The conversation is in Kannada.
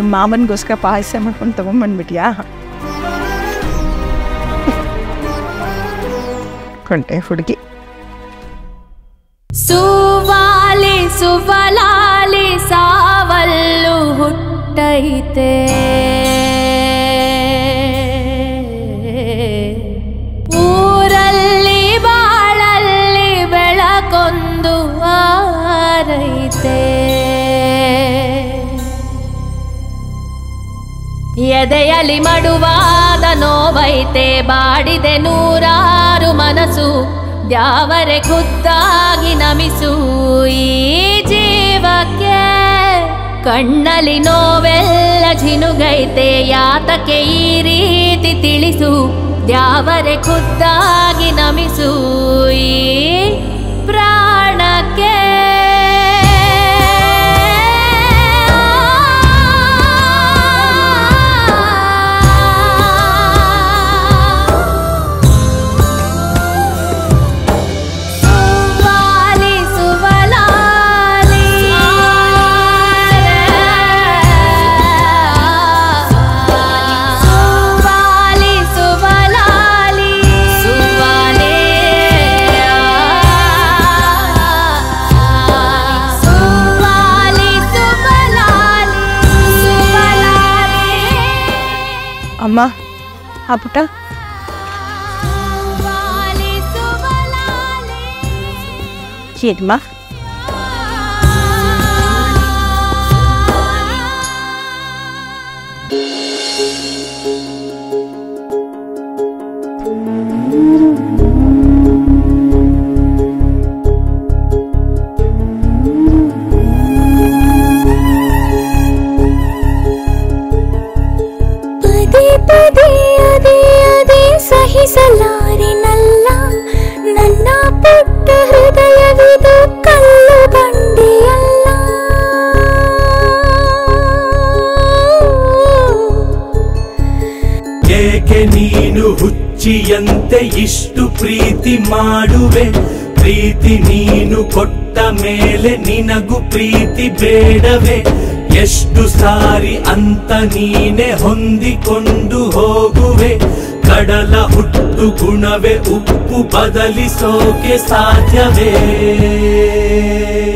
ಮಾಮನ್ಗೋಸ್ಕರ ಪಾಯಸ ಮಾಡ್ಕೊಂಡು ತಗೊಂಡ್ಬಂದ್ಬಿಟ್ಯಾ ಕೊಂಡೆ ಹುಡುಗಿ ಸುವಾಲಿ ಸುವಲಾಲಿ ಸಾವಲ್ಲು ಹುಟ್ಟೈತೆ ಊರಲ್ಲಿ ಬಾಳಲ್ಲಿ ಬೆಳಕೊಂದು ಆರೈತೆ ಎದೆಯಲಿ ಮಡುವಾದ ನೋವೈತೆ ಬಾಡಿದೆ ನೂರಾರು ಮನಸ್ಸು ದ್ಯಾವರೆ ಖುದ್ದಾಗಿ ನಮಿಸು ಈ ಜೀವಕ್ಕೆ ಕಣ್ಣಲ್ಲಿ ನೋವೆಲ್ಲ ಜಿನುಗೈತೆ ಯಾತಕ್ಕೆ ಈ ರೀತಿ ತಿಳಿಸು ದ್ಯಾವರೆ ಖುದ್ದಾಗಿ ನಮಿಸು ಈ ಪ್ರಾಣಕ್ಕೆ ಸುವಾಲಿ ಸುವಲಾಲಿ ಸುವಾಲಿ ಸುವಲಾಲಿ ಸುವಾಲಿ ಸುವಾಲಿ ಸುವಲಾಲಿ ಸುವಲಾಲಿ ಅಮ್ಮ ಆ ಪುಟ್ಟ ಸುವಾಲಿ ಸುವಲಾಲಿ ಏನಮ್ಮ ಪದೇ ಪದೇ ಅದೇ ಅದೇ ಸಹಿಸಲಾರೆನಲ್ಲ ನನ್ನ ಪುಟ್ಟ ಹೃದಯವಿದು ಕಲ್ಲು ಬಂಡೆಯಲ್ಲ ಏಕೆ ನೀನು ಹುಚ್ಚಿಯಂತೆ ಇಷ್ಟು ಪ್ರೀತಿ ಮಾಡುವೆ ಪ್ರೀತಿ ನೀನು ಕೊಟ್ಟ ಮೇಲೆ ನಿನಗೂ ಪ್ರೀತಿ ಬೇಡವೆ ಎಷ್ಟು ಸಾರಿ ಅಂತ ನೀನೆ ಹೊಂದಿಕೊಂಡು ಹೋಗುವೆ ಕಡಲ ಹುಟ್ಟು ಗುಣವೇ ಉಪ್ಪು ಬದಲಿಸೋಕೆ ಸಾಧ್ಯವೇ